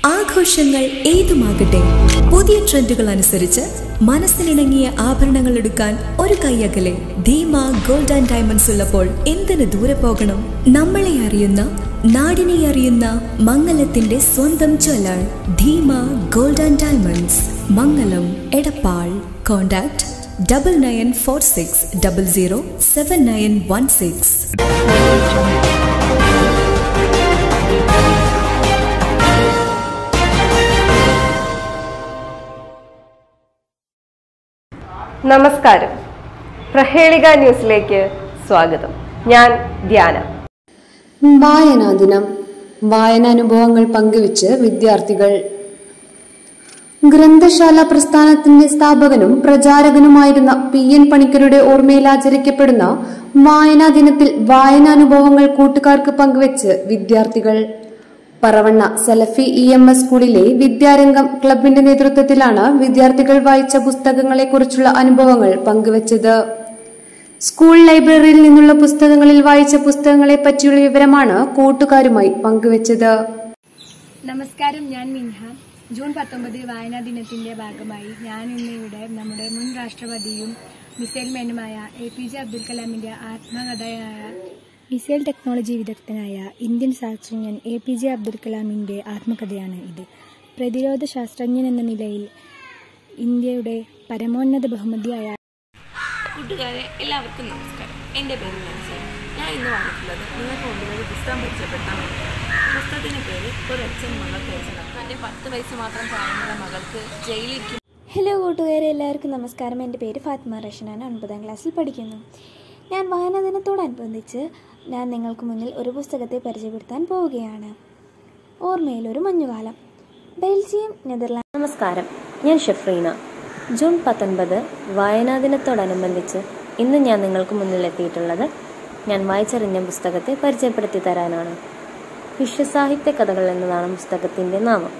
ആഘോഷങ്ങൾ ഏതുമാകട്ടെ പുതിയ ട്രെൻഡുകൾ അനുസരിച്ച് മനസ്സിനിണങ്ങിയ ആഭരണങ്ങൾ എടുക്കാൻ ഒരു കൈയകലെ ധീമ ഗോൾഡ് ആൻഡ് ഡയമണ്ട്സ് ഉള്ളപ്പോൾ എന്തിനു ദൂരെ പോകണം നമ്മളെ അറിയുന്ന നാടിനെ അറിയുന്ന മംഗലത്തിന്റെ സ്വന്തം jeweller Dheema gold and diamonds Mangalam Edappal contact double nine four six double zero seven nine one six നമസ്കാരം പ്രഹേളിക ന്യൂസിലേക്ക് സ്വാഗതം ഞാൻ ധ്യാന വായനാ ദിനം വായനാനുഭവങ്ങൾ പങ്കുവച്ച് വിദ്യാർത്ഥികൾ ഗ്രന്ഥശാല പ്രസ്ഥാനത്തിന്റെ സ്ഥാപകനും പ്രചാരകനുമായിരുന്ന പി എൻ പണിക്കരുടെ ഓർമ്മയിൽ ആചരിക്കപ്പെടുന്ന വായനാ ദിനത്തിൽ വായനാനുഭവങ്ങൾ കൂട്ടുകാർക്ക് പങ്കുവച്ച് വിദ്യാർത്ഥികൾ Paravanna Salafi E M S സ്കൂളിലെ വിദ്യാരംഗം ക്ലബിന്റെ നേതൃത്വത്തിലാണ് വിദ്യാർത്ഥികൾ വായിച്ച പുസ്തകങ്ങളെക്കുറിച്ചുള്ള അനുഭവങ്ങൾ പങ്കുവച്ചത് സ്കൂൾ ലൈബ്രറിയിൽ നിന്നുള്ള പുസ്തകങ്ങളിൽ വായിച്ച പുസ്തകങ്ങളെ പറ്റിയുള്ള വിവരമാണ് കൂട്ടുകാരുമായി പങ്കുവച്ചത് നമസ്കാരം ഞാൻ മിൻഹ ജൂൺ പത്തൊമ്പത് വായനാ ദിനത്തിന്റെ ഭാഗമായി ഞാൻ ഇന്ന് ഇവിടെ നമ്മുടെ മുൻ രാഷ്ട്രപതിയും മിസൈൽ മാനുമായ എ പി ജെ അബ്ദുൽ കലാമിന്റെ ആത്മകഥയായ മിസൈൽ ടെക്നോളജി വിദഗ്ധനായ ഇന്ത്യൻ ശാസ്ത്രജ്ഞൻ എ പി ജെ അബ്ദുൽ കലാമിന്റെ ആത്മകഥയാണ് ഇത് പ്രതിരോധ ശാസ്ത്രജ്ഞൻ എന്ന നിലയിൽ ഇന്ത്യയുടെ പരമോന്നത ബഹുമതിയായ കൂട്ടുകാരെ എല്ലാവർക്കും നമസ്കാരം എൻ്റെ പേര് നാൻസി ഞാൻ ഇന്ന് വന്നിട്ടുള്ളത് നിങ്ങൾക്ക് മുമ്പിൽ ഒരു പുസ്തകം പരിചയപ്പെടുത്താൻ വേണ്ടി പുസ്തകത്തിൻ്റെ പേര് ഒരച്ഛൻ മകൾക്ക് അയച്ചതാണ് തൻ്റെ പത്ത് വയസ്സ് മാത്രം പ്രായമുള്ള മകൾക്ക് ജയിലിരിക്കും ഹലോ കൂട്ടുകാരെ എല്ലാവർക്കും നമസ്കാരം എൻ്റെ പേര് ഫാത്തിമ റഷനാണ് ഒൻപതാം ക്ലാസ്സിൽ പഠിക്കുന്നു ഞാൻ വായനാ ദിനത്തോടനുബന്ധിച്ച് ഞാൻ നിങ്ങൾക്ക് മുന്നിൽ ഒരു പുസ്തകത്തെ പരിചയപ്പെടുത്താൻ പോവുകയാണ് ഓർമ്മയിലൊരു മഞ്ഞുകാലം ബെൽജിയം നെതർലാൻഡ് നമസ്കാരം ഞാൻ ഷെഫ്രീന ജൂൺ പത്തൊൻപത് വായനാ ദിനത്തോടനുബന്ധിച്ച് ഇന്ന് ഞാൻ നിങ്ങൾക്ക് മുന്നിൽ എത്തിയിട്ടുള്ളത് ഞാൻ വായിച്ചറിഞ്ഞ പുസ്തകത്തെ പരിചയപ്പെടുത്തി തരാനാണ് വിശ്വസാഹിത്യ കഥകൾ എന്നതാണ് പുസ്തകത്തിൻ്റെ നാമം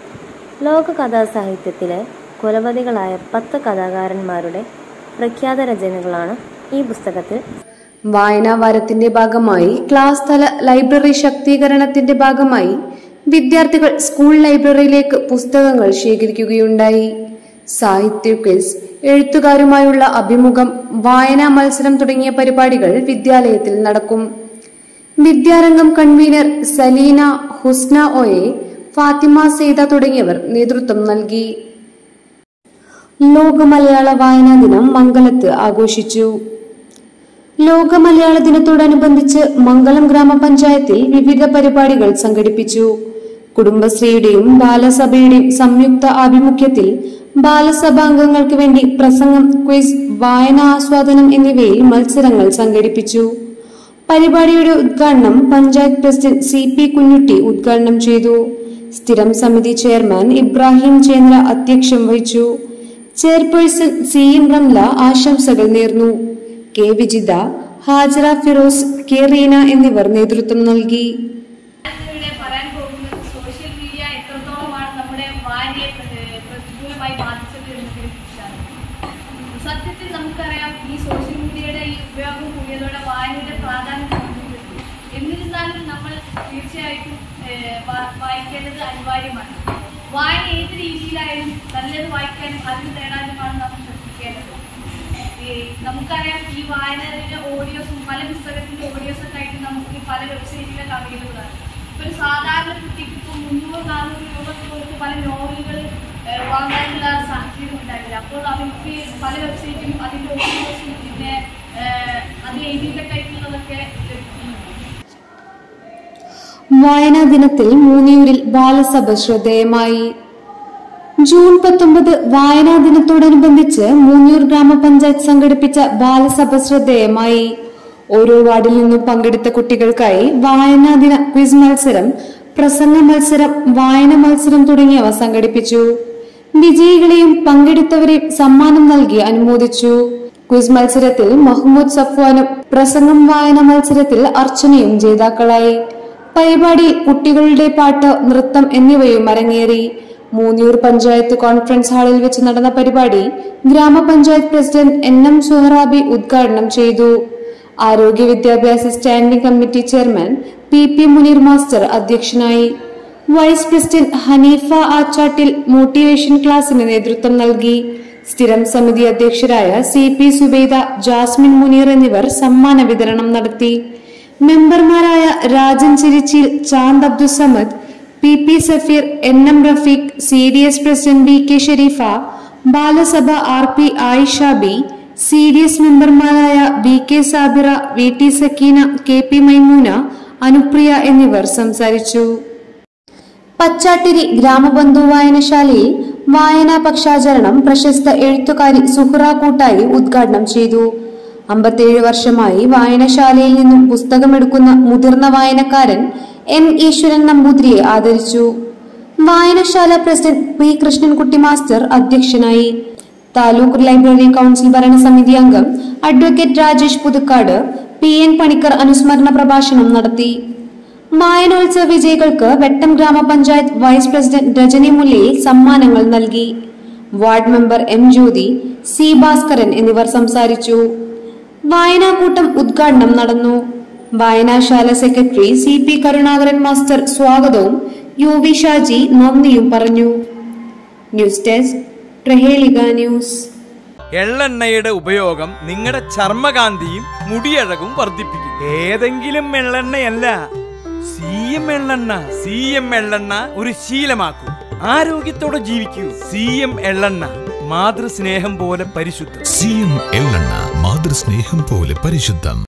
ലോക കഥാസാഹിത്യത്തിലെ കുലപതികളായ പത്ത് കഥാകാരന്മാരുടെ പ്രഖ്യാത രചനകളാണ് ഈ പുസ്തകത്തിൽ വായനാ വാരത്തിന്റെ ഭാഗമായി ക്ലാസ് തല ലൈബ്രറി ശാക്തീകരണത്തിന്റെ ഭാഗമായി വിദ്യാർത്ഥികൾ സ്കൂൾ ലൈബ്രറിയിലേക്ക് പുസ്തകങ്ങൾ ശേഖരിക്കുകയുണ്ടായി സാഹിത്യ ക്വിസ് എഴുത്തുകാരുമായുള്ള അഭിമുഖം വായനാ മത്സരം തുടങ്ങിയ പരിപാടികൾ വിദ്യാലയത്തിൽ നടക്കും വിദ്യാരംഗം കൺവീനർ സലീന ഹുസ്ന ഒയെ ഫാത്തിമ സെയ്ത തുടങ്ങിയവർ നേതൃത്വം നൽകി ലോക മലയാള വായനാ ദിനം മംഗലത്ത് ആഘോഷിച്ചു ലോക മലയാള ദിനത്തോടനുബന്ധിച്ച് മംഗലം ഗ്രാമപഞ്ചായത്തിൽ വിവിധ പരിപാടികൾ സംഘടിപ്പിച്ചു കുടുംബശ്രീയുടെയും ബാലസഭയുടെയും സംയുക്ത ആഭിമുഖ്യത്തിൽ ബാലസഭാംഗങ്ങൾക്ക് വേണ്ടി പ്രസംഗം ക്വിസ് വായന ആസ്വാദനം എന്നിവയിൽ മത്സരങ്ങൾ സംഘടിപ്പിച്ചു പരിപാടിയുടെ ഉദ്ഘാടനം panchayat president C P Kunhutty ഉദ്ഘാടനം ചെയ്തു സ്ഥിരം സമിതി ചെയർമാൻ ഇബ്രാഹിം ചേന്ദ്ര അധ്യക്ഷം വഹിച്ചു ചെയർപേഴ്സൺ സി എം റംല ആശംസകൾ നേർന്നു കെ വിജിത ഹാജറ ഫിറോസ് കെ റീന എന്നിവർ നേതൃത്വം നൽകി ഇവിടെ പറയാൻ പോകുന്നത് സോഷ്യൽ മീഡിയ എത്രത്തോളമാണ് നമ്മുടെ വായനയെ ഏഹ്, പ്രതികൂലമായി ബാധിച്ചത് എന്നതിനെ കുറിച്ചാണ് സത്യത്തിൽ നമുക്കറിയാം ഈ സോഷ്യൽ മീഡിയയുടെ ഈ ഉപയോഗം കൂടിയതോടെ വായനയുടെ പ്രാധാന്യം വർദ്ധിക്കുന്നു. എന്നിരുന്നാലും നമ്മൾ തീർച്ചയായിട്ടും ഏഹ്, വാ- വായിക്കേണ്ടത് അനിവാര്യമാണ് വായന ഏത് രീതിയിലായാലും നല്ലത് വായിക്കാനും അറിവ് നേടാനുമാണ് നാം ശ്രദ്ധിക്കേണ്ടത് ഈ നമുക്കറിയാം ഈ വായനയുടെ ഓഡിയോസും പല പുസ്തകത്തിന്റെ ഓഡിയോസ് ഒക്കെ ആയിട്ട് നമുക്ക് പല വെബ്സൈറ്റിലൊക്കെ അവൈലബിൾ ആണ് ഇപ്പൊ ഒരു സാധാരണ കുട്ടിക്ക് ഇപ്പോൾ മുന്നൂറ് നാനൂറ് രൂപ കൊടുത്ത് പല നോവലുകൾ വാങ്ങാനുള്ള സാഹചര്യം ഉണ്ടായില്ല അപ്പോൾ അവർക്ക് പല വെബ്സൈറ്റിലും അതിന്റെ ഓഡിയോസും പിന്നെ ഏഹ്, അത് എഴുതിയിട്ടൊക്കെ ആയിട്ടുള്ളതൊക്കെ ലഭിക്കുന്നുണ്ട് വായനാ ദിനത്തിൽ മൂന്നിയൂരിൽ ബാലസഭ ശ്രദ്ധേയമായി ജൂൺ പത്തൊമ്പത് വായനാ ദിനത്തോടനുബന്ധിച്ച് മൂന്നിയൂർ ഗ്രാമപഞ്ചായത്ത് സംഘടിപ്പിച്ച ബാലസഭ ശ്രദ്ധേയമായി ഓരോ വാർഡിൽ നിന്നും പങ്കെടുത്ത കുട്ടികൾക്കായി വായനാ ദിന ക്വിസ് മത്സരം പ്രസംഗ മത്സരം വായന മത്സരം തുടങ്ങിയവ സംഘടിപ്പിച്ചു വിജയികളെയും പങ്കെടുത്തവരെയും സമ്മാനം നൽകി അനുമോദിച്ചു ക്വിസ് മത്സരത്തിൽ മഹ്മൂദ് സഫ്വാനും പ്രസംഗം വായന മത്സരത്തിൽ അർച്ചനയും ജേതാക്കളായി പരിപാടിയിൽ കുട്ടികളുടെ പാട്ട് നൃത്തം എന്നിവയും അരങ്ങേറി മൂന്നിയൂർ പഞ്ചായത്ത് കോൺഫറൻസ് ഹാളിൽ വെച്ച് നടന്ന പരിപാടി ഗ്രാമപഞ്ചായത്ത് പ്രസിഡന്റ് എൻ എം സുഹറാബി ഉദ്ഘാടനം ചെയ്തു ആരോഗ്യ വിദ്യാഭ്യാസ standing committee chairman P P Muneer master അധ്യക്ഷനായി vice president Hanifa Achattil motivation ക്ലാസിന് നേതൃത്വം നൽകി സ്ഥിരം സമിതി അധ്യക്ഷരായ സി പി സുബൈദ ജാസ്മിൻ മുനീർ എന്നിവർ സമ്മാന വിതരണം നടത്തി മെമ്പർമാരായ Rajan Chirichil Chand Abdussamad P P Safeer N M Rafeeq C D S president V K Sherifa Balasabha R P Ayisha B C D S മെമ്പർമാരായ V K Sabira V T Sakeena K P Maimoona Anupriya എന്നിവർ സംസാരിച്ചു പച്ചാട്ടിരി ഗ്രാമബന്ധു വായനശാലയിൽ വായനാ പക്ഷാചരണം പ്രശസ്ത എഴുത്തുകാരി സുഹ്റ കൂട്ടായി ഉദ്ഘാടനം ചെയ്തു അമ്പത്തിയേഴ് വർഷമായി വായനശാലയിൽ നിന്നും പുസ്തകമെടുക്കുന്ന മുതിർന്ന വായനക്കാരൻ എം ഈശ്വരൻ നമ്പൂതിരിയെ ആദരിച്ചു വായനശാല പ്രസിഡന്റ് പി കൃഷ്ണൻകുട്ടി മാസ്റ്റർ അധ്യക്ഷനായി താലൂക്ക് ലൈബ്രറി കൗൺസിൽ ഭരണസമിതി അംഗം advocate Rajesh Puthukkad P N Panicker അനുസ്മരണ പ്രഭാഷണം നടത്തി വായനോത്സവ വിജയികൾക്ക് വെട്ടം ഗ്രാമപഞ്ചായത്ത് വൈസ് പ്രസിഡന്റ് രജനി മുല്ലയിൽ സമ്മാനങ്ങൾ നൽകി ward member M Jyothi C Bhaskaran എന്നിവർ സംസാരിച്ചു വായനാക്കൂട്ടം ഉദ്ഘാടനം നടന്നു വായനാശാല secretary C P Karunakaran master സ്വാഗതവും യു വി ഷാജി നന്ദിയും പറഞ്ഞു ന്യൂസ് ഡെസ്ക് പ്രഹേളിക ന്യൂസ് എള്ളെണ്ണയുടെ ഉപയോഗം നിങ്ങളുടെ ചർമ്മകാന്തിയും മുടിയഴകും വർദ്ധിപ്പിക്കും ഏതെങ്കിലും എള്ളെണ്ണയല്ല സി എം എള്ളെണ്ണ സി എം എള്ളെണ്ണ ഒരു ശീലമാക്കൂ ആരോഗ്യത്തോടെ ജീവിക്കൂ സി എം എള്ളെണ്ണ മാതൃസ്നേഹം പോലെ പരിശുദ്ധം സി എം എള്ളെണ്ണ മാതൃസ്നേഹം പോലെ പരിശുദ്ധം